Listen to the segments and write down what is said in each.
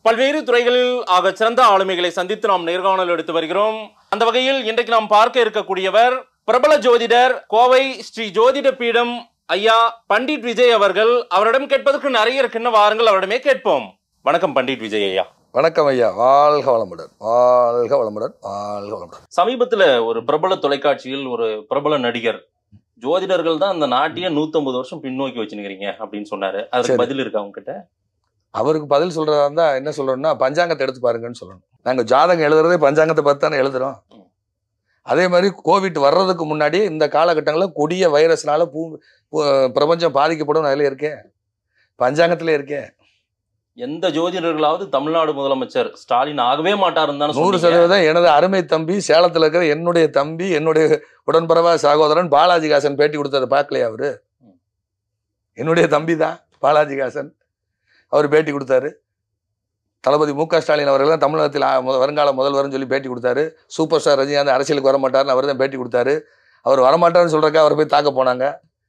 பல்வேறு துறைகளில் ஆக சிறந்த ஆளுமைகளை சந்தித்து நாம் நேர்காணல் எடுத்து வருகிறோம் அந்த வகையில் இன்றைக்கு நாம் பார்க்க இருக்கக்கூடியவர் பிரபல ஜோதிடர் கோவை ஸ்ரீ ஜோதிட பீடம் ஐயா பண்டிட் விஜய் அவர்கள் அவரிடம் கேட்பதற்கு நிறைய இருக்கின்ற வாருங்கள் அவரிடமே கேட்போம் வணக்கம் பண்டிட் விஜய் ஐயா வணக்கம் ஐயா வாழ்க வளமுடன் வாழ்க வளமுடன் வாழ்க வளமுடன் சமீபத்துல ஒரு பிரபல தொலைக்காட்சியில் ஒரு பிரபல நடிகர் ஜோதிடர்கள் தான் அந்த நாட்டையே 150 வருஷம் பின்னோக்கி வச்சுருக்கிறீங்க அப்படின்னு சொன்னாரு அதுக்கு சரி. பதில் இருக்கா உங்ககிட்ட அவருக்கு பதில் சொல்றதா இருந்தா என்ன சொல்லணும்னா பஞ்சாங்கத்தை எடுத்து பாருங்கன்னு சொல்லணும் நாங்க ஜாதகம் எழுதுறதே பஞ்சாங்கத்தை பார்த்து தானே எழுதுறோம் ம். அதே மாதிரி கோவிட் வர்றதுக்கு முன்னாடி இந்த காலகட்டங்களில் கொடிய வைரஸ்னால பூ பூ- பிரபஞ்சம் பாதிக்கப்படும் அதில் இருக்கேன் பஞ்சாங்கத்திலே இருக்கேன் எந்த ஜோதிடர்களாவது தமிழ்நாடு முதலமைச்சர் ஸ்டாலின் ஆகவே மாட்டாருன்னு தானே நூறு சொன்னீங்க. சதவீதம் எனது அருமை தம்பி சேலத்தில் இருக்கிற என்னுடைய தம்பி என்னுடைய உடன்பரவா சகோதரன் பாலாஜிகாசன் பேட்டி கொடுத்ததை பார்க்கலையா அவரு ம். என்னுடைய தம்பி தான் பாலாஜிகாசன் அவர் பேட்டி கொடுத்தாரு தளபதி மு க ஸ்டாலின் அவர்கள் தான் தமிழகத்தில் ஆ- மு- வருங்கால முதல்வர்னு சொல்லி பேட்டி கொடுத்தாரு சூப்பர் ஸ்டார் ரஜினிகாந்த் அரசியலுக்கு வர மாட்டார்னு அவர் தான் பேட்டி கொடுத்தாரு அவர் வரமாட்டார்னு சொல்றக்கா அவர் போய் தாக்க போனாங்க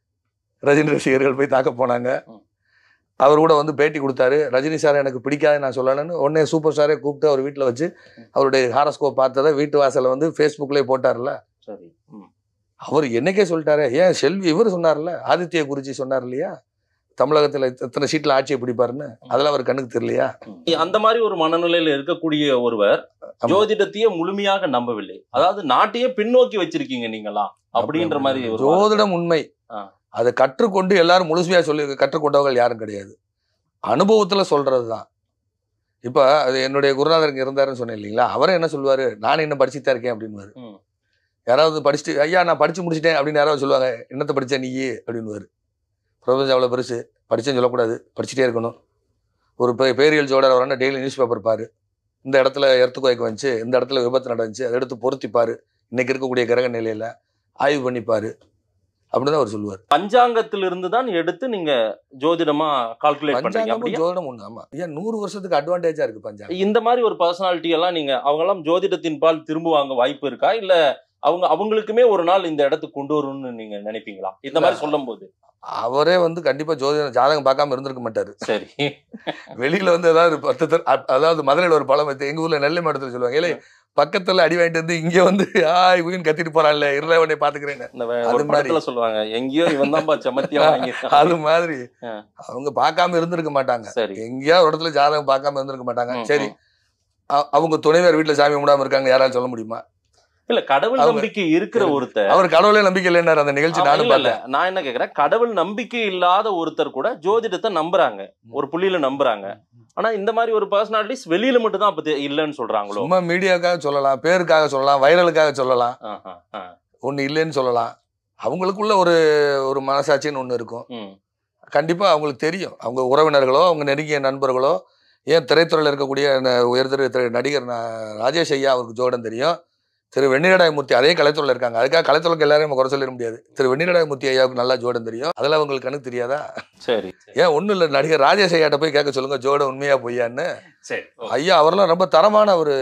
ரஜினி ரசிகர்கள் போய் தாக்க போனாங்க ம். அவர் கூட வந்து பேட்டி கொடுத்தாரு ரஜினி சார் எனக்கு பிடிக்காது நான் சொல்லணும்னு உடனே சூப்பர் ஸ்டாரே கூப்பிட்டு அவர் வீட்டில் வச்சு அவருடைய ஹாரஸ்கோப் பார்த்ததை வீட்டு வாசல்ல வந்து ஃபேஸ்புக்லேயே போட்டார்ல சரி ம். அவர் என்னைக்கே சொல்லிட்டாரு ஏன் செல்வி இவர் சொன்னார்ல ஆதித்ய குருஜி சொன்னார் இல்லையா தமிழகத்தில் இத்தனை சீட்டில் ஆட்சியை பிடிப்பாருன்னு அதெல்லாம் அவர் கண்ணுக்கு தெரியலையா அந்த மாதிரி ஒரு மனநிலையில இருக்கக்கூடிய ஒருவர் ஆமா. ஜோதிடத்தையே முழுமையாக நம்பவில்லை அதாவது நாட்டையே பின்னோக்கி வச்சிருக்கீங்க நீங்களா அப்படின்ற மாதிரி ஒரு ஜோதிடம் உண்மை ஆ. அதை கற்றுக்கொண்டு எல்லாரும் முழுமையா சொல்லி கற்றுக்கொண்டவர்கள் யாரும் கிடையாது அனுபவத்துல சொல்றது தான் இப்போ அது என்னுடைய குருநாதர் இங்க இருந்தாருன்னு சொன்னேன் இல்லைங்களா அவரே என்ன சொல்லுவாரு நானும் இன்னும் படிச்சுட்டு தான் இருக்கேன் அப்படின்னு ம். யாராவது படிச்சுட்டு ஐயா நான் படிச்சு முடிச்சிட்டேன் அப்படின்னு யாராவது சொல்லுவாங்க என்னத்தை படிச்ச நீ அப்படின்னு பிரபஞ்சம் அவ்வளோ பெருசு படிச்சேன்னு சொல்லக்கூடாது படிச்சுட்டே இருக்கணும் ஒரு பே- பேரியல் ஜோடர் வரணும் டெய்லி நியூஸ் பேப்பர் பாரு இந்த இடத்துல எர்த்துக்கோய்க்கு வந்துச்சு இந்த இடத்துல விபத்து நடந்துச்சு அதை எடுத்து பொருத்திப்பாரு இன்னைக்கு இருக்கக்கூடிய கிரக நிலையில ஆய்வு பண்ணிப்பாரு அப்படின்னு தான் அவர் சொல்லுவார் பஞ்சாங்கத்திலிருந்து தான் எடுத்து நீங்க ஜோதிடமா கால்குலேட் பண்றீங்க பஞ்சாங்கமும் அப்படியா ஜோதிடம் ஒண்ணு ஆமா ஏன் நூறு வருஷத்துக்கு அட்வான்டேஜா இருக்கு பஞ்சாங்கம் இந்த மாதிரி ஒரு பர்சனாலிட்டி எல்லாம் நீங்க அவங்க எல்லாம் ஜோதிடத்தின் பால் திரும்புவாங்க வாய்ப்பு இருக்கா இல்ல அவங்க அவங்களுக்குமே ஒரு நாள் இந்த இடத்துக்கு கொண்டு வரும்னு நீங்க நினைப்பீங்களா இந்த மாதிரி சொல்லும் போது அவரே வந்து கண்டிப்பா ஜோதிடம் ஜாதகம் பார்க்காம இருந்திருக்க மாட்டாரு சரி வெளியில வந்து ஏதாவது பத்து தர- அ- அதாவது மதுரையில ஒரு பழம் வைத்து எங்க ஊர்ல நெல்லை மாவட்டத்தில் சொல்லுவாங்க ஏலே பக்கத்துல அடி வாங்கிட்டு வந்து இங்க வந்து ஆய் உயின்னு கத்திட்டு போறான்ல இருள உடனே பாத்துக்கிறேன் இந்த வே- அது ஒரு படத்துல சொல்லுவாங்க எங்கேயோ இவன் தான் செமத்தியா வாங்கியிருக்கான் அது மாதிரி ஆ. அவங்க பார்க்காம இருந்திருக்க மாட்டாங்க சரி எங்கேயாவது ஒரு இடத்துல ஜாதகம் பார்க்காம இருந்திருக்க மாட்டாங்க ம், சரி ம். அ- அவங்க துணைவர் வீட்டுல சாமி கும்பிடாம இருக்காங்க யாராவது சொல்ல முடியுமா இல்ல கடவுள் அவங்க- நம்பிக்கை இருக்கிற ஒருத்தர் அவர் கடவுளே நம்பிக்கை இல்லைன்னாரு அந்த நிகழ்ச்சி ஆமா, நானும் இல்ல, இல்ல. பார்த்தேன் நான் என்ன கேக்குறேன் கடவுள் நம்பிக்கை இல்லாத ஒருத்தர் கூட ஜோதிடத்தை நம்புறாங்க ஒரு புள்ளியில நம்புறாங்க ஆனா இந்த மாதிரி ஒரு பர்சனாலிட்டிஸ் வெளியில மட்டும் தான் அப்ப தெ- இல்லைன்னு சொல்றாங்களோ சும்மா மீடியாக்காக சொல்லலாம் பேருக்காக சொல்லலாம் வைரலுக்காக சொல்லலாம் ஆஹா, ஆ. ஒண்ணு இல்லைன்னு சொல்லலாம் அவங்களுக்குள்ள ஒரு ஒரு மனசாட்சின்னு ஒண்ணு இருக்கும் ம், கண்டிப்பா அவங்களுக்கு தெரியும் அவங்க உறவினர்களோ அவங்க நெருங்கிய நண்பர்களோ ஏன் திரைத்துறையில் இருக்கக்கூடிய ந- உயர்திரு திரு நடிகர் ந- ராஜேஷ் ஐயா அவருக்கு ஜோடம் தெரியும் திரு வெண்ணிரடாயமூர்த்தி அதே கலைத்துறையில் இருக்காங்க அதுக்காக கலைத்துறைக்கு எல்லாரையும் நம்ம குறை சொல்லிட முடியாது திரு வெண்ணிரடாயமூர்த்தி ஐயாவுக்கு நல்லா ஜோடம் தெரியும் அதெல்லாம் அவங்களுக்கு கணக்கு தெரியாதா சரி சரி. ஏன் ஒன்றும் இல்லை நடிகர் ராஜேஷ் ஐயாட்ட போய் கேட்க சொல்லுங்க ஜோடம் உண்மையா பொய்யான்னு சரி ஓ, ஐயா அவரெல்லாம் ரொம்ப தரமான ஒரு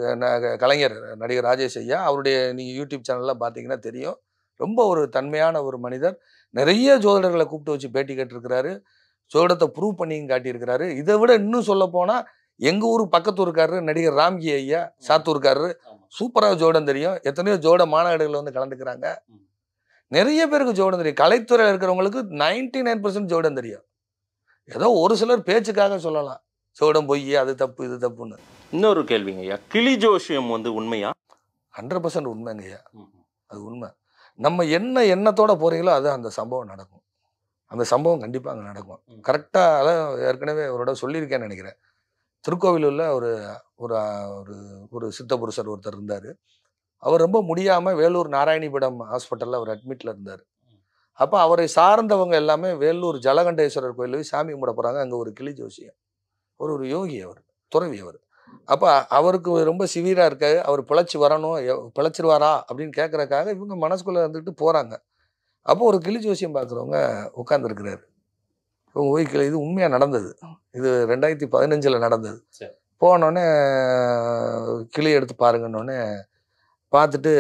ந- கலைஞர் நடிகர் ராஜேஷ் ஐயா அவருடைய நீங்கள் யூடியூப் சேனல்லாம் பார்த்தீங்கன்னா தெரியும் ரொம்ப ஒரு தன்மையான ஒரு மனிதர் நிறைய ஜோதிடர்களை கூப்பிட்டு வச்சு பேட்டி கேட்டிருக்கிறாரு ஜோதிடத்தை ப்ரூவ் பண்ணியும் காட்டியிருக்கிறாரு இதை விட இன்னும் சொல்ல போனால் எங்கள் ஊர் பக்கத்தூருக்காரரு நடிகர் ராம்கி ஐயா சாத்தூர்காரரு ஆமா. சூப்பராக ஜோடம் தெரியும் எத்தனையோ ஜோட மாநாடுகள் வந்து கலந்துக்கிறாங்க ம். நிறைய பேருக்கு ஜோடம் தெரியும் கலைத்துறையில் இருக்கிறவங்களுக்கு நைன்டி நைன் பர்சன்ட் ஜோடம் தெரியும் ஏதோ ஒரு சிலர் பேச்சுக்காக சொல்லலாம் ஜோடம் பொய் அது தப்பு இது தப்புன்னு இன்னொரு கேள்விங்க ஐயா கிளி ஜோஷியம் வந்து உண்மையா ஹண்ட்ரட் பர்சன்ட் உண்மைங்கய்யா ம், அது உண்மை நம்ம என்ன எண்ணத்தோட போறீங்களோ அது அந்த சம்பவம் நடக்கும் அந்த சம்பவம் கண்டிப்பாக அங்கே நடக்கும் ம். கரெக்டாக அதான் ஏற்கனவே அவரோட சொல்லியிருக்கேன்னு நினைக்கிறேன் திருக்கோவிலூரில் ஒரு ஒரு ஒரு ஒரு சித்த புருஷர் ஒருத்தர் இருந்தார் அவர் ரொம்ப முடியாமல் வேலூர் நாராயணிபுரம் ஹாஸ்பிட்டலில் அவர் அட்மிட்டில் இருந்தார் அப்போ அவரை சார்ந்தவங்க எல்லாமே வேலூர் ஜலகண்டேஸ்வரர் கோயில் போய் சாமி கும்பிட போகிறாங்க அங்கே ஒரு கிளி ஜோசியம் ஒரு ஒரு யோகி அவர் துறவி அவர் அப்போ அவருக்கு ரொம்ப சிவியராக இருக்காரு அவர் பிழைச்சி வரணும் எவ்- பிழைச்சிருவாரா அப்படின்னு கேட்கறக்காக இவங்க மனசுக்குள்ளே வந்துட்டு போகிறாங்க அப்போ ஒரு கிளி ஜோசியம் பார்க்குறவங்க உட்காந்துருக்கிறாரு இவங்க போய் கிளி இது உண்மையாக நடந்தது இது ரெண்டாயிரத்தி பதினஞ்சில் நடந்தது சரி. போனோடனே கிளி எடுத்து பாருங்கன்னொடனே பார்த்துட்டு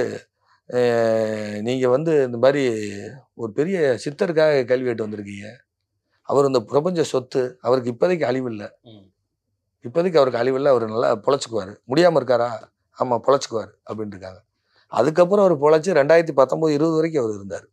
நீங்கள் வந்து இந்த மாதிரி ஒரு பெரிய சித்தருக்காக கேள்வி கேட்டு வந்திருக்கீங்க அவர் இந்த பிரபஞ்ச சொத்து அவருக்கு இப்போதைக்கு அழிவு இல்லை ம். இப்போதைக்கு அவருக்கு அழிவில்லை அவர் நல்லா பொழைச்சிக்குவார் முடியாமல் இருக்காரா ஆமாம் பொழைச்சிக்குவார் அப்படின்னு இருக்காங்க அதுக்கப்புறம் அவர் பொழைச்சி ரெண்டாயிரத்தி பத்தொம்போது இருபது வரைக்கும் அவர் இருந்தார்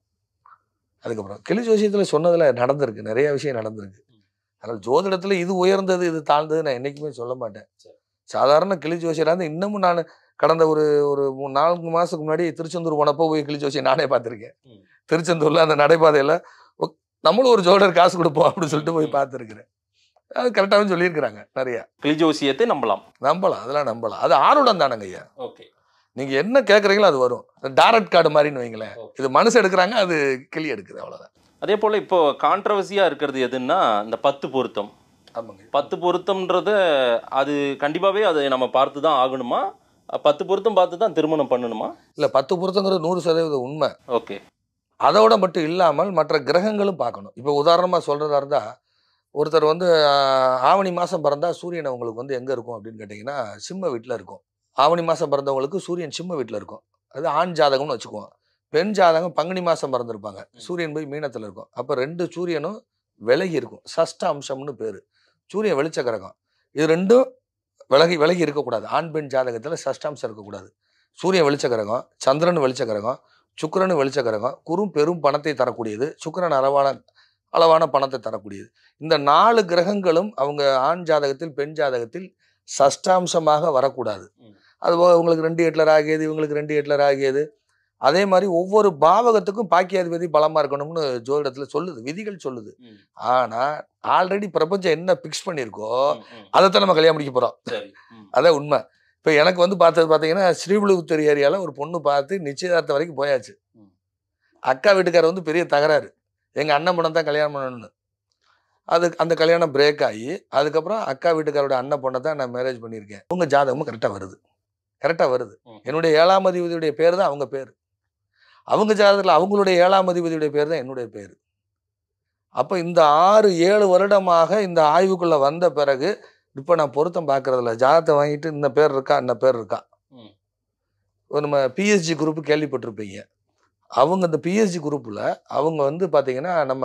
அதுக்கப்புறம் கிளி ஜோசியத்தில் சொன்னதில் நடந்திருக்கு நிறைய விஷயம் நடந்திருக்கு அதனால் ஜோதிடத்தில் இது உயர்ந்தது இது தாழ்ந்தது நான் என்றைக்குமே சொல்ல மாட்டேன் சரி. சாதாரண கிளி ஜோசியராக இருந்து இன்னமும் நான் கடந்த ஒரு ஒரு மூணு நான்கு மாதத்துக்கு முன்னாடி திருச்செந்தூர் போனப்போ போய் கிளி ஜோசியம் நானே பார்த்துருக்கேன் ம். திருச்செந்தூரில் அந்த நடைபாதையில் ஒ- நம்மளும் ஒரு ஜோடர் காசு கொடுப்போம் அப்படின்னு சொல்லிட்டு போய் ம். பார்த்துருக்குறேன் அது கரெக்டாகவும் சொல்லியிருக்கிறாங்க நிறைய கிளி ஜோசியத்தை நம்பலாம் நம்பலாம் அதெல்லாம் நம்பலாம் அது ஆர்வம் தானங்க ஐயா ஓகே நீங்கள் என்ன கேட்குறீங்களோ அது வரும் டைரக்ட் கார்டு மாதிரின்னு வைங்களேன் இது மனசு எடுக்கிறாங்க அது கிளி எடுக்குது அவ்வளோதான் அதே போல இப்போ கான்ட்ரவர்சியா இருக்கிறது எதுன்னா இந்த பத்து பொருத்தம் ஆமாங்க பத்து பொருத்தம்ன்றத அது கண்டிப்பாவே அதை நம்ம பார்த்து தான் ஆகணுமா அஹ் பத்து பொருத்தம் பார்த்து தான் திருமணம் பண்ணணுமா இல்லை பத்து பொருத்தங்கிறது நூறு சதவீதம் உண்மை ஓகே அதோட மட்டும் இல்லாமல் மற்ற கிரகங்களும் பார்க்கணும் இப்போ உதாரணமாக சொல்கிறதா இருந்தால் ஒருத்தர் வந்து ஆஹ், ஆவணி மாதம் பிறந்தா சூரியன் உங்களுக்கு வந்து எங்கே இருக்கும் அப்படின்னு கேட்டிங்கன்னா சிம்ம வீட்டில் இருக்கும் ஆவணி மாதம் பிறந்தவங்களுக்கு சூரியன் சிம்ம வீட்டில் இருக்கும் அது ஆண் ஜாதகம்னு வச்சுக்குவோம் பெண் ஜாதகம் பங்குனி மாதம் பிறந்திருப்பாங்க சூரியன் போய் மீனத்தில் இருக்கும் அப்போ ரெண்டு சூரியனும் விலகி இருக்கும் சஷ்ட அம்சம்னு பேர் சூரியன் வெளிச்ச கிரகம் இது ரெண்டும் விலகி விலகி இருக்கக்கூடாது ஆண் பெண் ஜாதகத்தில் சஷ்டாம்சம் இருக்கக்கூடாது சூரியன் வெளிச்ச கிரகம் சந்திரன் வெளிச்ச கிரகம் சுக்கிரன் வெளிச்ச கிரகம் குறும் பெரும் பணத்தை தரக்கூடியது சுக்கிரன் அளவான அளவான பணத்தை தரக்கூடியது இந்த நாலு கிரகங்களும் அவங்க ஆண் ஜாதகத்தில் பெண் ஜாதகத்தில் சஷ்டாம்சமாக வரக்கூடாது ம். அது போக உங்களுக்கு ரெண்டு எட்லர் ஆகியது இவங்களுக்கு ரெண்டு எட்லர் ஆகியது அதே மாதிரி ஒவ்வொரு பாவகத்துக்கும் பாக்கியாதிபதி பலமா இருக்கணும்னு ஜோதிடத்துல சொல்லுது விதிகள் சொல்லுது ம், ஆனா ஆல்ரெடி பிரபஞ்சம் என்ன பிக்ஸ் பண்ணியிருக்கோ ம், ம். அதைத்தான் நம்ம கல்யாணம் முடிக்க போறோம் சரி ம், அதான் உண்மை இப்போ எனக்கு வந்து பார்த்தது பார்த்தீங்கன்னா ஸ்ரீவிழுப்புத்தூர் ஏரியாவில் ஒரு பொண்ணு பார்த்து நிச்சயதார்த்தம் வரைக்கும் போயாச்சு ம். அக்கா வீட்டுக்காரர் வந்து பெரிய தகராறு எங்கள் அண்ணன் பொண்ணை தான் கல்யாணம் பண்ணணும்னு அது அந்த கல்யாணம் பிரேக் ஆகி அதுக்கப்புறம் அக்கா வீட்டுக்காரோட அண்ணன் பொண்ணை தான் நான் மேரேஜ் பண்ணியிருக்கேன் உங்க ஜாதகமும் கரெக்டாக வருது கரெக்டாக வருது ம். என்னுடைய ஏழாம் அதிபதியுடைய பேர் தான் அவங்க பேர் அவங்க ஜாதகத்தில் அவங்களுடைய ஏழாம் அதிபதியுடைய பேர் தான் என்னுடைய பேர் அப்போ இந்த ஆறு ஏழு வருடமாக இந்த ஆய்வுக்குள்ளே வந்த பிறகு இப்போ நான் பொருத்தம் பார்க்கறதில்ல ஜாதகத்தை வாங்கிட்டு இந்த பேர் இருக்கா இந்த பேர் இருக்கா ம். ஒரு நம்ம பிஎஸ்ஜி குரூப் கேள்விப்பட்டிருப்பீங்க அவங்க இந்த பிஎஸ்ஜி குரூப்பில் அவங்க வந்து பார்த்தீங்கன்னா நம்ம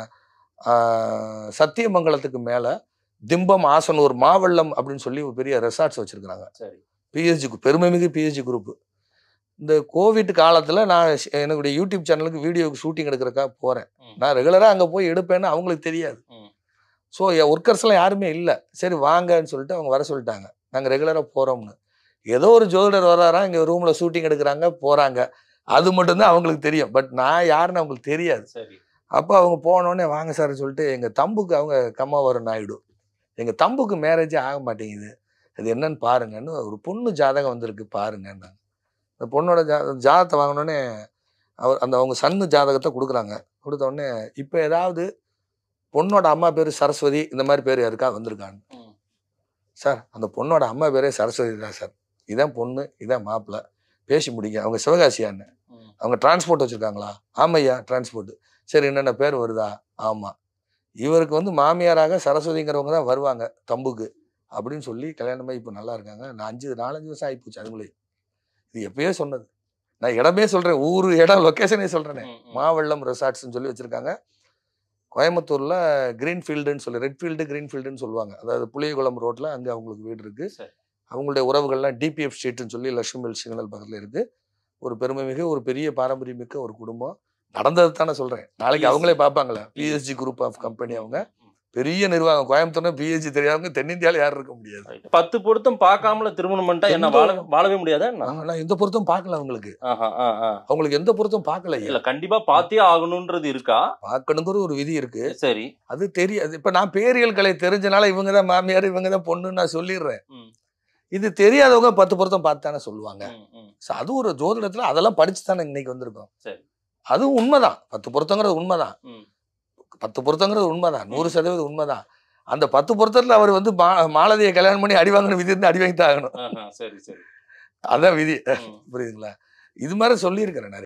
ஆஹ், சத்தியமங்கலத்துக்கு மேலே திம்பம் ஆசனூர் மாவள்ளம் அப்படின்னு சொல்லி ஒரு பெரிய ரெசார்ட்ஸ் வச்சுருக்குறாங்க சரி பிஎஸ்ஜி பெருமைமிகு பிஎஸ்ஜி குரூப் இந்த கோவிட் காலத்தில் நான் ஷ்- என்னுடைய யூடியூப் சேனலுக்கு வீடியோக்கு ஷூட்டிங் எடுக்கிறக்கா போகிறேன் ம். நான் ரெகுலராக அங்கே போய் எடுப்பேன்னு அவங்களுக்கு தெரியாது ம். ஸோ என் ஒர்க்கர்ஸ்லாம் யாருமே இல்லை சரி வாங்கன்னு சொல்லிட்டு அவங்க வர சொல்லிட்டாங்க நாங்கள் ரெகுலராக போகிறோம்னு ஏதோ ஒரு ஜோதிடர் வராரா இங்கே ரூமில் ஷூட்டிங் எடுக்கிறாங்க போகிறாங்க அது மட்டும்தான் அவங்களுக்கு தெரியும் பட் நான் யாருன்னு அவங்களுக்கு தெரியாது சரி அப்போ அவங்க போனோடனே வாங்க சார்னு சொல்லிட்டு எங்கள் தம்புக்கு அவங்க கம்மாவரம் நாயுடு எங்கள் தம்புக்கு மேரேஜே ஆக மாட்டேங்குது அது என்னன்னு பாருங்கன்னு ஒரு பொண்ணு ஜாதகம் வந்திருக்கு பாருங்கன்னாங்க அந்த பொண்ணோட ஜா ஜாதகத்தை வாங்கினோடனே அவர் அந்த அவங்க சன்னு ஜாதகத்தை கொடுக்குறாங்க கொடுத்த உடனே இப்போ ஏதாவது பொண்ணோட அம்மா பேர் சரஸ்வதி இந்த மாதிரி பேர் யாருக்கா வந்திருக்கான்னு ம். சார் அந்த பொண்ணோட அம்மா பேரே சரஸ்வதி தான் சார் இதான் பொண்ணு இதான் மாப்பிள்ளை பேசி முடிங்க அவங்க சிவகாசியான்னு ம். அவங்க டிரான்ஸ்போர்ட் வச்சுருக்காங்களா ஆமையா டிரான்ஸ்போர்ட் சரி என்னென்ன பேர் வருதா ஆமாம் இவருக்கு வந்து மாமியாராக சரஸ்வதிங்கிறவங்க தான் வருவாங்க தம்புக்கு அப்படின்னு சொல்லி கல்யாணமே இப்போ நல்லா இருக்காங்க நான் அஞ்சு நாலஞ்சு வருஷம் ஆகிப்போச்சு அதுங்களே இது எப்பயோ சொன்னது நான் இடமே சொல்கிறேன் ஊர் இடம் லொக்கேஷனே சொல்கிறேனே ம், ம். மாவள்ளம் ரெசார்ட்ஸ்னு சொல்லி வச்சுருக்காங்க கோயம்புத்தூரில் க்ரீன்ஃபீல்டுன்னு சொல்லி ரெட்ஃபீல்டு க்ரீன்ஃபீல்டுன்னு சொல்லுவாங்க அதாவது புளியகுளம் ரோட்டில் அங்கே அவங்களுக்கு வீடு இருக்குது சரி. அவங்களுடைய உறவுகள்லாம் டிபிஎஃப் ஸ்ட்ரீட்னு சொல்லி லட்சுமி மில் சிக்னல் பக்கத்தில் இருக்குது ஒரு பெருமைமிகு ஒரு பெரிய பாரம்பரியமிக்க ஒரு குடும்பம் நடந்தது தானே சொல்கிறேன் நாளைக்கு PSG. அவங்களே பார்ப்பாங்களே பிஎஸ்ஜி குரூப் ஆஃப் கம்பெனி அவங்க பெரிய நிர்வாகம் கோயம்புத்தூர்னா பிஎஸ்ஜி தெரியாதவங்க தென்னிந்தியாவில் யாரும் இருக்க முடியாது Right. பத்து பொருத்தம் பார்க்காமல திருமணம் பண்ணிட்டா என்ன எந்த- வாழ வாழவே முடியாதா என்ன? ஆ, நான் எந்த பொருத்தம் பார்க்கல அவங்களுக்கு ஆஹா, ஆ, ஆ. அவங்களுக்கு எந்த பொருத்தம் பார்க்கல இல்ல கண்டிப்பா பார்த்தே ஆகணும்ன்றது இருக்கா பார்க்கணுங்கிற ஒரு விதி இருக்கு சரி அது தெரியாது இப்ப நான் பேரியல் கலை தெரிஞ்சனால இவங்க தான் மாமியார் இவங்க தான் பொண்ணுன்னு நான் சொல்லிடுறேன் ம். இது தெரியாதவங்க பத்து பொருத்தம் பார்த்து தானே சொல்லுவாங்க ம், ம். So, அது ஒரு ஜோதிடத்துல அதெல்லாம் படிச்சு தானே இன்னைக்கு வந்திருக்கோம் சரி. அதுவும் உண்மைதான் பத்து பொருத்தங்கிறது உண்மைதான் ம். பத்து பொருத்தங்கிறது உண்மைதான் நூறு சதவீதம் உண்மைதான் அந்த பத்து பொருத்தத்துல அவர் வந்து மா மாலதியை கல்யாணம் பண்ணி அடி வாங்கணும் விதி இருந்து அடி வாங்கி தான் ஆகணும் ஆஹா, சரி சரி அதான் விதி ம். புரியுதுங்களா இது மாதிரி சொல்லியிருக்கிறேன் நிறைய